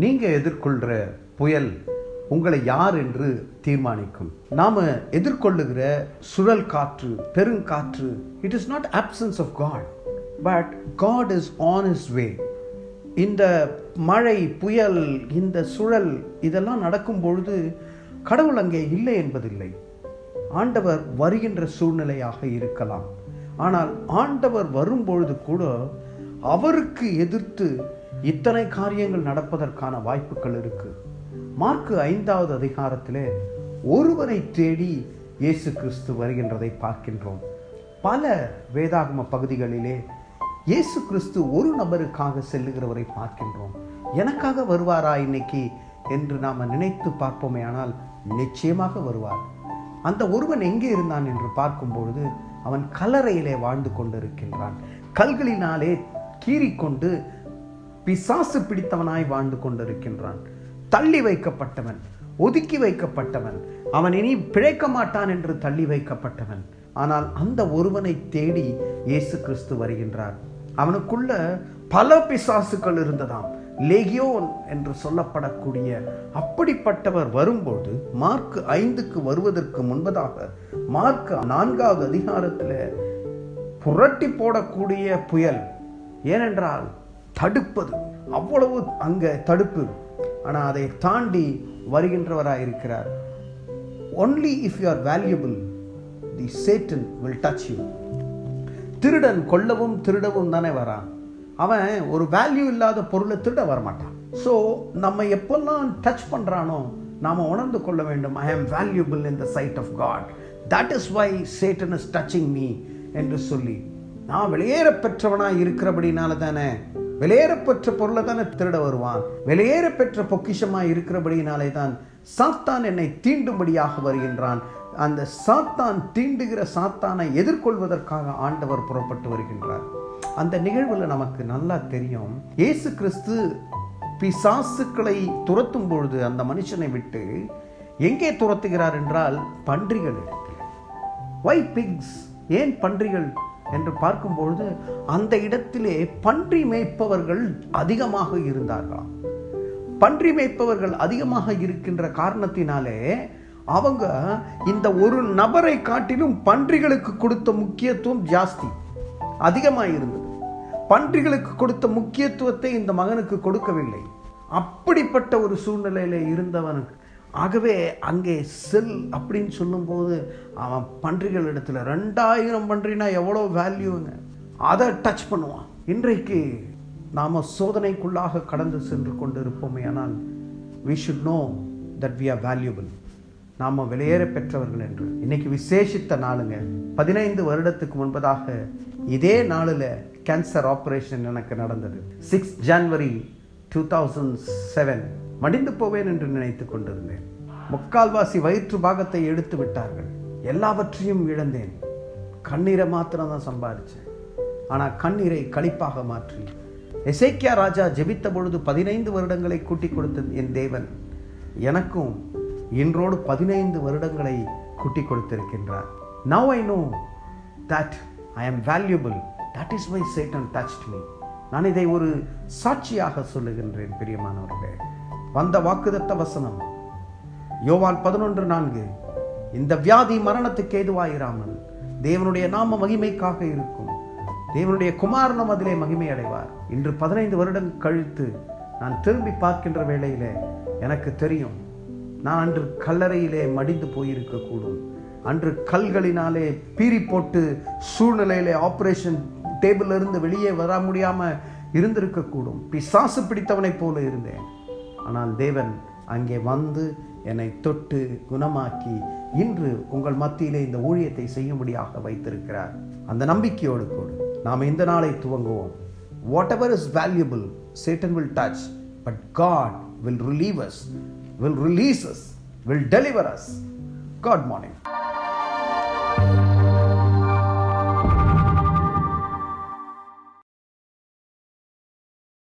நீங்க எதிர்கொள்ற புயல் உங்களை யார் என்று தீர்மானிக்கும் நாம எதிர்கொள்ளுகிற சுழல் காற்று பெருங்காற்று it is not absence of God but God is on his way இந்த மழை புயல் இந்த சுழல் இதெல்லாம் நடக்கும் பொழுது கடவுள் அங்கே இல்லை என்பதில்லை ஆண்டவர் வருகின்ற சூழ்நிலையாக இருக்கலாம் ஆனால் ஆண்டவர் வரும்பொழுது கூட அவருக்கு எதிர்த்து இத்தனை காரியங்கள் நடப்பதற்கான வாய்ப்புகள் இருக்கு மார்க்கு ஐந்தாவது அதிகாரத்திலே ஒருவரை தேடி இயேசு கிறிஸ்து வருகின்றதை பார்க்கின்றோம் பல வேதாகம பகுதிகளிலே இயேசு கிறிஸ்து ஒரு நபருக்காக செல்லுகிறவரை பார்க்கின்றோம் எனக்காக வருவாரா இன்னைக்கு என்று நாம் நினைத்து பார்ப்போமே ஆனால் நிச்சயமாக வருவார் அந்த ஒருவன் எங்கே இருந்தான் என்று பார்க்கும் பொழுது அவன் கல்லறையிலே வாழ்ந்து கொண்டிருக்கின்றான் கல்களினாலே கீறிக்கொண்டு பிசாசு பிடித்தவனாய் வாழ்ந்து கொண்டிருக்கின்றான் தள்ளி வைக்கப்பட்டவன் ஒதுக்கி வைக்கப்பட்டவன் அவன் இனி பிழைக்க மாட்டான் என்று தள்ளி வைக்கப்பட்டவன் ஆனால் அந்த ஒருவனை தேடி இயேசு கிறிஸ்து வருகின்றார் அவனுக்குள்ள பல பிசாசுகள் இருந்ததாம் லேகியோன் என்று சொல்லப்படக்கூடிய அப்படிப்பட்டவர் வரும்போது மார்க் ஐந்துக்கு வருவதற்கு முன்பதாக மார்க் நான்காவது அதிகாரத்தில் புரட்டி போடக்கூடிய புயல் ஏனென்றால் தடுப்பது அவ்வளவு அங்க தடுப்பு ஆனால் அதை தாண்டி வருகின்றவராக இருக்கிறார் only if you are valuable the Satan will touch you திருடன் கொல்லவும் திருடவும் தானே வரான் அவன் ஒரு வேல்யூ இல்லாத பொருளை திருட வரமாட்டான் ஸோ நம்ம எப்பெல்லாம் டச் பண்ணுறானோ நாம் உணர்ந்து கொள்ள வேண்டும் I am valuable in the sight of God that is why Satan is touching me என்று சொல்லி நான் வெளியேற பெற்றவனாக இருக்கிறபடினால தானே வெளியேற பெற்ற பொருளை தானே திருட வருவான் வெளியேற பெற்ற பொக்கிஷமாக இருக்கிறபடினாலே தான் சாத்தான் என்னை தீண்டும்படியாக வருகின்றான் அந்த சாத்தான் தீண்டுகிற சாத்தானை எதிர்கொள்வதற்காக ஆண்டவர் புறப்பட்டு வருகின்றார் அந்த நிகழ்வில் நமக்கு நல்லா தெரியும் இயேசு கிறிஸ்து பிசாசுக்களை துரத்தும் பொழுது அந்த மனுஷனை விட்டு எங்கே துரத்துகிறார் என்றால் பன்றிகள் இடத்தில் வை பிக்ஸ் ஏன் பன்றிகள் என்று பார்க்கும்பொழுது அந்த இடத்திலே பன்றி மேய்ப்பவர்கள் அதிகமாக இருந்தார்களாம் பன்றி மேய்ப்பவர்கள் அதிகமாக இருக்கின்ற காரணத்தினாலே அவங்க இந்த ஒரு நபரை காட்டிலும் பன்றிகளுக்கு கொடுத்த முக்கியத்துவம் ஜாஸ்தி அதிகமாக இருந்தது பன்றிகளுக்கு கொடுத்த முக்கியத்துவத்தை இந்த மகனுக்கு கொடுக்கவில்லை அப்படிப்பட்ட ஒரு சூழ்நிலையில இருந்தவனுக்கு ஆகவே அங்கே செல் அப்படின்னு சொல்லும்போது அவன் பன்றிகள் இடத்துல ரெண்டாயிரம் பன்றினா எவ்வளோ வேல்யூங்க அதை டச் பண்ணுவான் இன்றைக்கு நாம் சோதனைக்குள்ளாக கடந்து சென்று கொண்டு இருப்போமே ஆனால் we should know that we are valuable நாம் வெளியேற பெற்றவர்கள் என்று இன்னைக்கு விசேஷித்த நாளுங்க பதினைந்து வருடத்துக்கு முன்பதாக இதே நாளில் கேன்சர் ஆப்ரேஷன் எனக்கு நடந்தது six January two thousand seven மடிந்து போவேன் என்று நினைத்து கொண்டிருந்தேன் முக்கால்வாசி வயிற்று பாகத்தை எடுத்து விட்டார்கள் எல்லாவற்றையும் இழந்தேன் கண்ணீரை மாத்திரம் தான் சம்பாதிச்சேன் ஆனால் கண்ணீரை களிப்பாக மாற்றி எசேக்கியா ராஜா ஜெபித்த பொழுது பதினைந்து வருடங்களை கூட்டி கொடுத்த என் தேவன் எனக்கும் இன்றோடு பதினைந்து வருடங்களை கூட்டி கொடுத்திருக்கின்றார் now I know that I am valuable that is why Satan touched me நான் இதை ஒரு சாட்சியாக சொல்லுகின்றேன் பிரியமானவர்களே வந்த வாக்குதத்த வசனம் யோவான் பதினொன்று நான்கு இந்த வியாதி மரணத்துக்கு ஏதுவாயிராமல் தேவனுடைய நாம மகிமைக்காக இருக்கும் தேவனுடைய குமாரனும் அதிலே மகிமை அடைவார் இன்று பதினைந்து வருடம் கழித்து நான் திரும்பி பார்க்கின்ற வேளையில எனக்கு தெரியும் நான் அன்று கல்லறையிலே மடிந்து போயிருக்கக்கூடும் அன்று கல்களினாலே பீறி போட்டு சூழ்நிலையிலே ஆபரேஷன் டேபிள்ல இருந்து வெளியே வர முடியாம இருந்திருக்கக்கூடும் பிசாசு பிடித்தவனைப் போல இருந்தேன் ஆனால் தேவன் அங்கே வந்து என்னை தொட்டு குணமாக்கி இன்று உங்கள் மத்தியிலே இந்த ஊழியத்தை செய்யும்படியாக வைத்திருக்கிறார் அந்த நம்பிக்கையோடு கூட நாம் இந்த நாளை துவங்குவோம் whatever is valuable Satan will touch but God will relieve us will release us will deliver us good morning